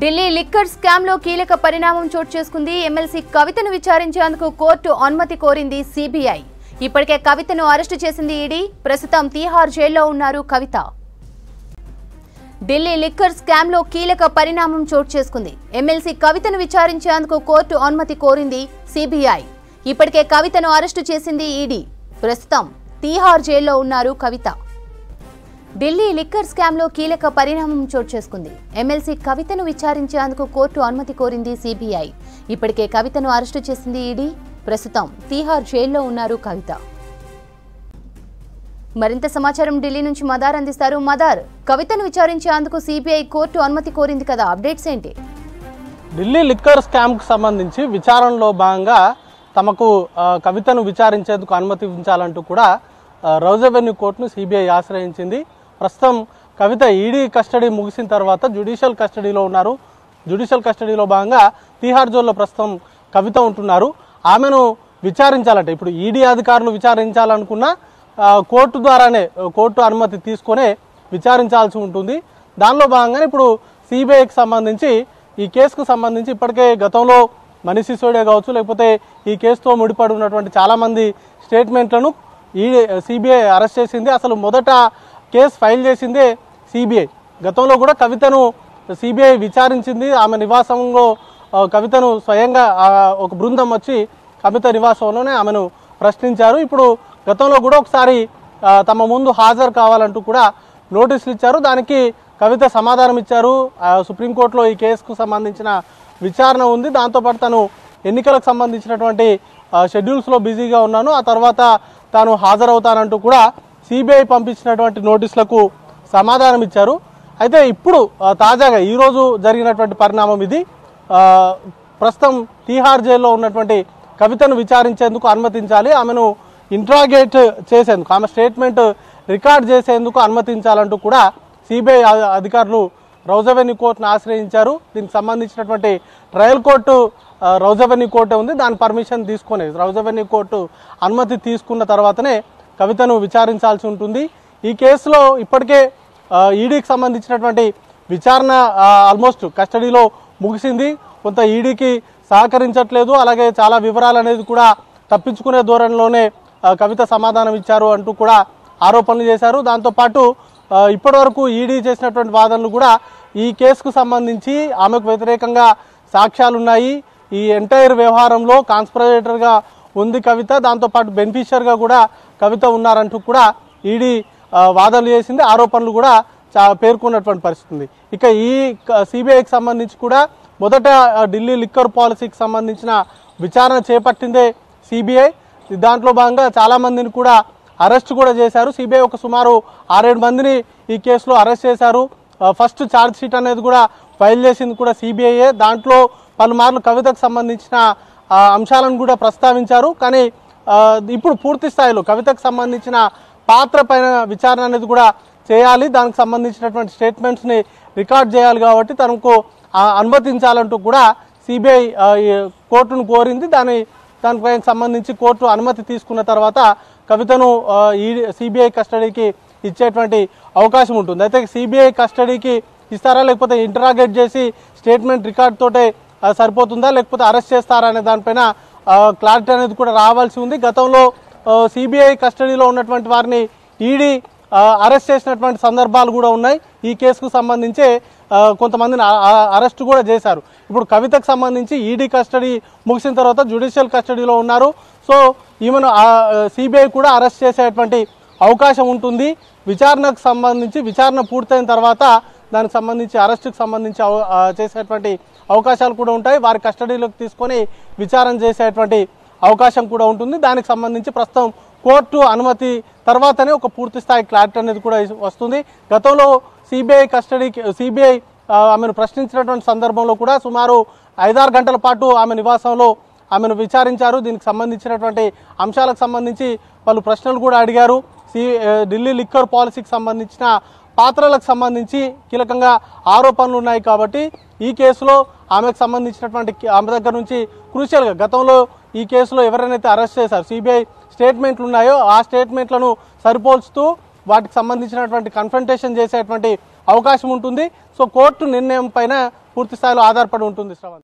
Delhi liquor scam లో కీలక పరిణామం చోటు చేసుకుంది ఎమ్మెల్సీ కవితను విచారించేందుకు కోర్టు అనుమతి కోరింది సిబిఐ ఇప్పటికే కవితను అరెస్టు చేసింది ఈడీ ప్రస్తుతం తీహార్ జైల్లో ఉన్నారు కవిత ఢిల్లీ లిక్కర్ స్కామ్ లో కీలక పరిణామం చోటు చేసుకుంది ఎమ్మెల్సీ కవితను విచారించేందుకు కోర్టు అనుమతి కోరింది సిబిఐ ఇప్పటికే కవితను అరెస్టు చేసింది ఈడీ ప్రస్తుతం తీహార్ జైల్లో ఉన్నారు కవిత ఢిల్లీ లిక్కర్ స్కామ్ లో కీలక పరిణామం చోటు చేసుకుంది ఎమ్మెల్సీ కవితను విచారించేందుకు కోర్టు అనుమతి కోరింది సిబిఐ ఇప్పటికే కవితను అరెస్టు చేసింది ఈడీ ప్రస్తుతం తీహార్ జైల్లో ఉన్నారు కవిత మరింత సమాచారం ఢిల్లీ నుంచి మదార్ అందిస్తారు మదార్ కవితను విచారించేందుకు సిబిఐ కోర్టు అనుమతి కోరింది కదా అప్డేట్స్ ఏంటి ఢిల్లీ లిక్కర్ స్కామ్కు సంబంధించి విచారణలో భాగంగా తమకు ఆ, కవితను విచారించేందుకు అనుమతి ఉంచాలంటూ కూడా ఆ, రౌజ్ అవెన్యూ కోర్టును సిబిఐ ఆశ్రయించింది ప్రస్తుతం కవిత ఈడీ కస్టడీ ముగిసిన తర్వాత జ్యుడిషియల్ కస్టడీలో ఉన్నారు జ్యుడిషియల్ కస్టడీలో భాగంగా తీహార్ జైల్లో ప్రస్తుతం కవిత ఉంటున్నారు ఆమెను విచారించాలంటే ఇప్పుడు ఈడీ అధికారులు విచారించాలనుకున్నా ఆ, కోర్టు ద్వారానే ఆ, కోర్టు అనుమతి తీసుకొనే విచారించాల్సి ఉంటుంది దానిలో భాగంగానే ఇప్పుడు సిబిఐకి సంబంధించి ఈ కేసుకు సంబంధించి ఇప్పటికే గతంలో మనీష్ సిసోడియా కావచ్చు లేకపోతే ఈ కేసుతో ముడిపడి ఉన్నటువంటి చాలామంది స్టేట్మెంట్లను ఈ సిబిఐ అరెస్ట్ చేసింది అసలు మొదట కేసు ఫైల్ చేసిందే సిబిఐ గతంలో కూడా కవితను సిబిఐ విచారించింది ఆమె నివాసంలో ఆ, కవితను స్వయంగా ఆ, ఒక బృందం వచ్చి కవిత నివాసంలోనే ఆమెను ప్రశ్నించారు ఇప్పుడు గతంలో కూడా ఒకసారి ఆ, తమ ముందు హాజరు కావాలంటూ కూడా నోటీసులు ఇచ్చారు దానికి కవిత సమాధానం ఇచ్చారు ఆ, సుప్రీంకోర్టులో ఈ కేసుకు సంబంధించిన విచారణ ఉంది దాంతోపాటు తను ఎన్నికలకు సంబంధించినటువంటి ఆ, షెడ్యూల్స్లో బిజీగా ఉన్నాను ఆ తర్వాత తాను హాజరవుతానంటూ కూడా సిబిఐ పంపించినటువంటి నోటీసులకు సమాధానం ఇచ్చారు అయితే ఇప్పుడు ఆ, తాజాగా ఈరోజు జరిగినటువంటి పరిణామం ఇది ఆ, ప్రస్తుతం తీహార్ జైల్లో ఉన్నటువంటి కవితను విచారించేందుకు అనుమతించాలి ఆమెను ఇంట్రాగేట్ చేసేందుకు ఆమె స్టేట్మెంట్ రికార్డ్ చేసేందుకు అనుమతించాలంటూ కూడా సిబిఐ అధికారులు రౌజవెన్యూ కోర్టును ఆశ్రయించారు దీనికి సంబంధించినటువంటి ట్రయల్ కోర్టు ఆ, రౌజవెన్యూ కోర్టు ఉంది దాని పర్మిషన్ తీసుకొని రౌజవెన్యూ కోర్టు అనుమతి తీసుకున్న తర్వాతనే కవితను విచారించాల్సి ఉంటుంది ఈ కేసులో ఇప్పటికే ఆ, ఈడీకి సంబంధించినటువంటి విచారణ ఆ, ఆల్మోస్ట్ కస్టడీలో ముగిసింది కొంత ఈడీకి సహకరించట్లేదు అలాగే చాలా వివరాలు అనేది కూడా తప్పించుకునే ధోరణిలోనే ఆ, కవిత సమాధానం ఇచ్చారు అంటూ కూడా ఆరోపణలు చేశారు దాంతోపాటు ఆ, ఇప్పటివరకు ఈడీ చేసినటువంటి వాదనలు కూడా ఈ కేసుకు సంబంధించి ఆమెకు వ్యతిరేకంగా సాక్ష్యాలు ఉన్నాయి ఈ ఎంటైర్ వ్యవహారంలో కాన్స్పరేటర్గా ఉంది కవిత దాంతోపాటు బెనిఫిషియర్గా కూడా కవిత ఉన్నారంటూ కూడా ఈడీ ఆ, వాదనలు చేసింది ఆరోపణలు కూడా చా పేర్కొన్నటువంటి పరిస్థితి ఉంది ఇక ఈ సిబిఐకి సంబంధించి కూడా మొదట ఆ, ఢిల్లీ లిక్కర్ పాలసీకి సంబంధించిన విచారణ చేపట్టిందే సిబిఐ దాంట్లో భాగంగా చాలా మందిని కూడా అరెస్ట్ కూడా చేశారు సిబిఐ ఒక సుమారు ఆరేడు మందిని ఈ కేసులో అరెస్ట్ చేశారు ఆ, ఫస్ట్ ఛార్జ్ షీట్ అనేది కూడా ఫైల్ చేసింది కూడా సిబిఐఏ దాంట్లో పలుమార్లు కవితకు సంబంధించిన ఆ, అంశాలను కూడా ప్రస్తావించారు కానీ ఆ, ఇప్పుడు పూర్తి స్థాయిలో కవితకు సంబంధించిన పాత్ర పైన విచారణ అనేది కూడా చేయాలి దానికి సంబంధించినటువంటి స్టేట్మెంట్స్ని రికార్డ్ చేయాలి కాబట్టి తనకు ఆ, అనుమతించాలంటూ కూడా సిబిఐ కోర్టును కోరింది దాని దానిపై సంబంధించి కోర్టు అనుమతి తీసుకున్న తర్వాత కవితను ఆ, ఈ సిబిఐ కస్టడీకి ఇచ్చేటువంటి అవకాశం ఉంటుంది అయితే సిబిఐ కస్టడీకి ఇస్తారా లేకపోతే ఇంటరాగేట్ చేసి స్టేట్మెంట్ రికార్డ్ తోటే ఆ, సరిపోతుందా లేకపోతే అరెస్ట్ చేస్తారా అనే దానిపైన ఆ, క్లారిటీ అనేది కూడా రావాల్సి ఉంది గతంలో సిబిఐ కస్టడీలో ఉన్నటువంటి వారిని ఈడీ అరెస్ట్ చేసినటువంటి సందర్భాలు కూడా ఉన్నాయి ఈ కేసుకు సంబంధించే ఆ, కొంతమందిని ఆ- ఆ- అరెస్ట్ కూడా చేశారు ఇప్పుడు కవితకు సంబంధించి ఈడీ కస్టడీ ముగిసిన తర్వాత జ్యుడిషియల్ కస్టడీలో ఉన్నారు సో ఈమెను సిబిఐ కూడా అరెస్ట్ చేసేటువంటి అవకాశం ఉంటుంది విచారణకు సంబంధించి విచారణ పూర్తయిన తర్వాత దానికి సంబంధించి అరెస్టుకు సంబంధించి అవ- ఆ, చేసేటువంటి అవకాశాలు కూడా ఉంటాయి వారి కస్టడీలోకి తీసుకొని విచారణ చేసేటువంటి అవకాశం కూడా ఉంటుంది దానికి సంబంధించి ప్రస్తుతం కోర్టు అనుమతి తర్వాతనే ఒక పూర్తి స్థాయి క్లారిటీ అనేది కూడా ఇస్- వస్తుంది గతంలో సిబిఐ కస్టడీకి సిబిఐ ఆమెను ప్రశ్నించినటువంటి సందర్భంలో కూడా సుమారు ఐదారు గంటల పాటు ఆమె నివాసంలో ఆమెను విచారించారు దీనికి సంబంధించినటువంటి అంశాలకు సంబంధించి పలు ప్రశ్నలు కూడా అడిగారు సి ఆ, ఢిల్లీ లిక్కర్ పాలసీకి సంబంధించిన పాత్రలకు సంబంధించి కీలకంగా ఆరోపణలు ఉన్నాయి కాబట్టి ఈ కేసులో ఆమెకు సంబంధించినటువంటి కి- ఆమె దగ్గర నుంచి క్రూషియల్గా గతంలో ఈ కేసులో ఎవరైతే అరెస్ట్ చేశారు సిబిఐ స్టేట్మెంట్లు ఉన్నాయో ఆ స్టేట్మెంట్లను సరిపోల్చుతూ వాటికి సంబంధించినటువంటి కన్ఫrontation చేసేటువంటి అవకాశం ఉంటుంది సో కోర్టు నిర్ణయం పైన పూర్తి స్థాయిలో ఆధారపడి ఉంటుంది శ్రవణ్